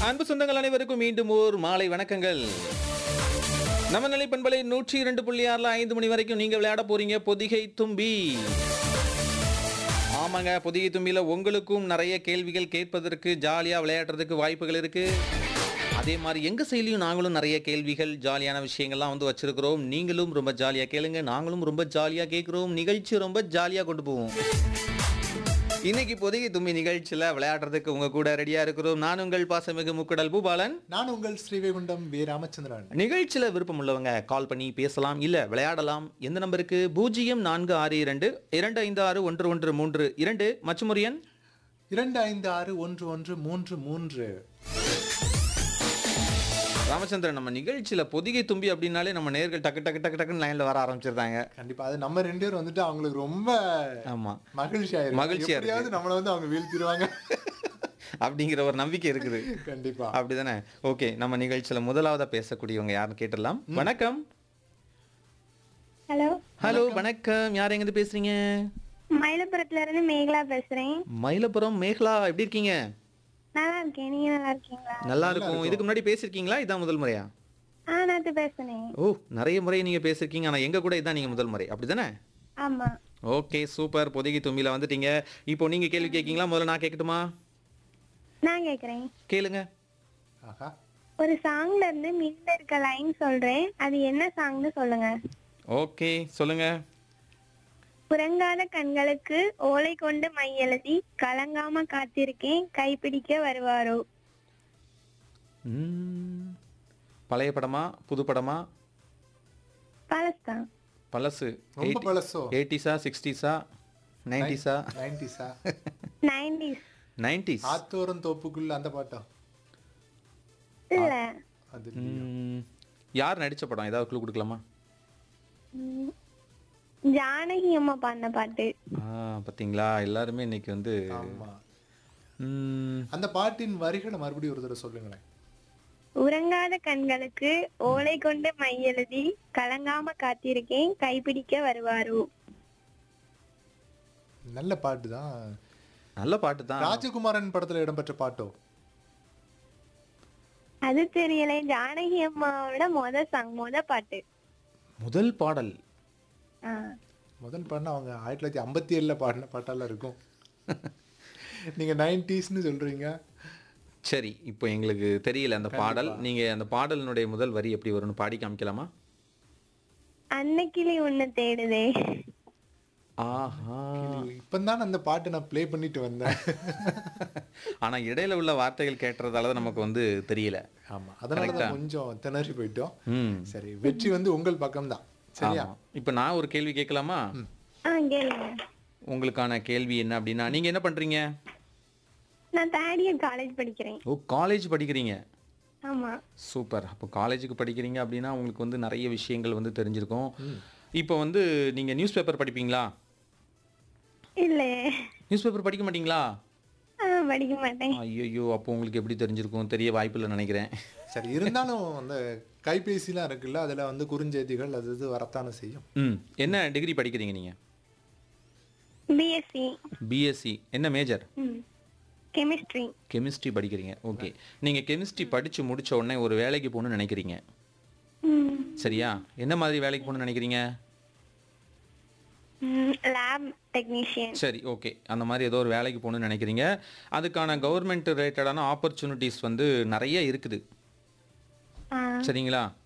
அன்பு சொந்தங்கள் அனைவருக்கும் மீண்டும் ஓர் மாலை வணக்கங்கள் நம்ம நிலை பண்பலை நூற்றி இரண்டு புள்ளி ஆறுல ஐந்து மணி வரைக்கும் நீங்க விளையாட போறீங்க பொதிகை தும்பி ஆமாங்க பொதிகை தும்பியில உங்களுக்கும் நிறைய கேள்விகள் கேட்பதற்கு ஜாலியா விளையாடுறதுக்கு வாய்ப்புகள் இருக்கு அதே மாதிரி எங்க செயலியும் நாங்களும் நிறைய கேள்விகள் ஜாலியான விஷயங்கள்லாம் வந்து வச்சிருக்கிறோம் நீங்களும் ரொம்ப ஜாலியா கேளுங்க நாங்களும் ரொம்ப ஜாலியா கேட்கிறோம் நிகழ்ச்சி ரொம்ப ஜாலியா கொண்டு போவோம் இன்னைக்கு பொதிகை தும்பி நிகழ்ச்சியில விளையாடுறதுக்கு உங்க கூட ரெடியா இருக்கிறோம் நான் உங்கள் பாசமிகு முக்குடல் பூபாலன் நான் உங்கள் ஸ்ரீவைகுண்டம் வி ராமச்சந்திரன் நிகழ்ச்சியில விருப்பம் உள்ளவங்க கால் பண்ணி பேசலாம் இல்ல விளையாடலாம் எந்த நம்பருக்கு பூஜ்ஜியம் நான்கு ஆறு இரண்டு இரண்டு ஐந்து ஆறு ஒன்று ஒன்று மூன்று இரண்டு மற்றும் ஒரு எண் இரண்டு ஐந்து ஆறு ஒன்று ஒன்று மூன்று மூன்று ராமச்சந்திரன் நம்ம நிகழ்ச்சியில பொதிகை தும்பி அப்படின்னாலே நம்ம நேர்கள் டக்கு டக்கு டக்கு டக்குன்னு லைன்ல வர ஆரம்பிச்சிருந்தாங்க கண்டிப்பா அது நம்ம ரெண்டு பேரும் வந்துட்டு அவங்களுக்கு ரொம்ப ஆமா மகிழ்ச்சி ஆயிருக்கு மகிழ்ச்சியா இருக்கு. எப்படியாவது நம்மள வந்து அவங்க வீழ்த்திடுவாங்க அப்படிங்கிற ஒரு நம்பிக்கை இருக்குது கண்டிப்பா அப்படிதானே ஓகே நம்ம நிகழ்ச்சியில முதலாவதா பேசக்கூடியவங்க யாருன்னு கேட்டுடலாம் வணக்கம் ஹலோ ஹலோ வணக்கம் யார் எங்கிருந்து பேசுறீங்க மயிலப்புறத்துல இருந்து மேகலா பேசுறேன் மயிலப்புரம் மேகலா எப்படி இருக்கீங்க நல்லா இருக்கேன் நீங்க நல்லா இருக்கீங்களா நல்லா இருக்கும் இதுக்கு முன்னாடி பேசிருக்கீங்களா இதான் முதல் முறையா ஆ நேத்து பேசுனேன் ஓ நிறைய முறை நீங்க பேசிருக்கீங்க ஆனா எங்க கூட இதான் நீங்க முதல் முறை அப்படிதானே ஆமா ஓகே சூப்பர் பொதுகி தும்பியில வந்துட்டீங்க இப்போ நீங்க கேள்வி கேட்கீங்களா முதல்ல நான் கேட்கட்டுமா நான் கேக்குறேன் கேளுங்க ஆஹா ஒரு சாங்ல இருந்து மில்ல இருக்க லைன் சொல்றேன் அது என்ன சாங்னு சொல்லுங்க ஓகே சொல்லுங்க உறங்காத கண்களுக்கு ஓலை கொண்டு மை எழுதி கலங்காம காத்திருக்கேன் கைப்பிடிக்க வருவாரோ ம், பழைய படமா புது படமா பழஸ்தான் பழசு ரொம்ப பழசோ எயிட்டிஸா சிக்ஸ்டீஸா நைன்டிஸா நைன்டிஸா நைன்டிஸ் நைன்டிஸ் ஆத்தோரம் தோப்புக்குள்ள அந்த பாட்டா இல்ல அது யார் நடிச்ச படம் ஏதாவது clue கொடுக்கலாமா ம், ஜானகி அம்மா பாடின பாட்டு ஆ பாத்தீங்களா எல்லாருமே இன்னைக்கு வந்து ஆமா ம், அந்த பாட்டின் வரிகளை மறுபடியும் ஒரு தடவை சொல்லுங்களேன் உறங்காத கண்களுக்கு ஓலை கொண்டு மை எழுதி கலங்காம காத்திருக்கேன் கைப்பிடிக்க வருவாரோ நல்ல பாட்டு தான் நல்ல பாட்டு தான் ராஜகுமாரன் படத்துல இடம்பெற்ற பாட்டோ அது தெரியல ஜானகி அம்மாவோட மொத சாங் மொத பாட்டு முதல் பாடல் ஆ. முதல் பாடினா அவங்க ஆயிரத்தி தொள்ளாயிரத்தி ஐம்பத்தி ஏழுல பாடின பாட்டெல்லாம் இருக்கும் நீங்க நைன்டிஸ்னு சொல்றீங்க சரி இப்போ எங்களுக்கு தெரியல அந்த பாடல் நீங்க அந்த பாடலினுடைய முதல் வரி எப்படி வரும்னு பாடி காமிக்கலாமா அன்னக்கிளி உன்னை தேடுதே ஆஹா இப்பதான் அந்த பாட்டை நான் ப்ளே பண்ணிட்டு வந்தேன் ஆனா இடையில உள்ள வார்த்தைகள் கேட்டுறதால தான் நமக்கு வந்து தெரியல ஆமா அதனால தான் கொஞ்சம் திணறி போயிட்டோம் ம் சரி வெற்றி வந்து உங்கள் பக்கம்தான் சரியா ஆமா. இப்போ நான் ஒரு கேள்வி கேட்கலாமா ஆ கேளுங்க உங்களுக்கான கேள்வி என்ன அப்படின்னா நீங்க என்ன பண்றீங்க நான் தேர்ட் இயர் காலேஜ் படிக்கிறேன் ஓ காலேஜ் படிக்கிறீங்க ஆமா சூப்பர் அப்போ காலேஜுக்கு படிக்கிறீங்க அப்படின்னா உங்களுக்கு வந்து நிறைய விஷயங்கள் வந்து தெரிஞ்சிருக்கும் இப்போ வந்து நீங்க நியூஸ் பேப்பர் படிப்பீங்களா இல்லையே நியூஸ் பேப்பர் படிக்க மாட்டீங்களா ஆ, படிக்க மாட்டேன் ஐயோ அப்போ உங்களுக்கு எப்படி தெரிஞ்சிருக்கும் தெரிய வாய்ப்பில்லை நினைக்கிறேன் சரி இருந்தாலும் அந்த கைபேசிலாம் இருக்குல்ல அதுல வந்து குறுஞ்செய்திகள் அது இது வரத்தானே செய்யும் ம் என்ன டிகிரி படிக்கிறீங்க நீங்க பிஎஸ்சி பிஎஸ்சி என்ன மேஜர் ம் கெமிஸ்ட்ரி கெமிஸ்ட்ரி படிக்கிறீங்க ஓகே நீங்க கெமிஸ்ட்ரி படிச்சு முடிச்ச உடனே ஒரு வேலைக்கு போகணும்னு நினைக்கிறீங்க ம் சரியா என்ன மாதிரி வேலைக்கு போகணும்னு நினைக்கிறீங்க லேப் டெக்னீஷியன் சரி ஓகே அந்த மாதிரி ஏதோ ஒரு வேலைக்கு போகணும்னு நினைக்கிறீங்க அதுக்கான கவர்மெண்ட் ரிலேட்டடான ஆப்பர்ச்சுனிட்டிஸ் வந்து நிறைய இருக்குது ஆ சரிங்களா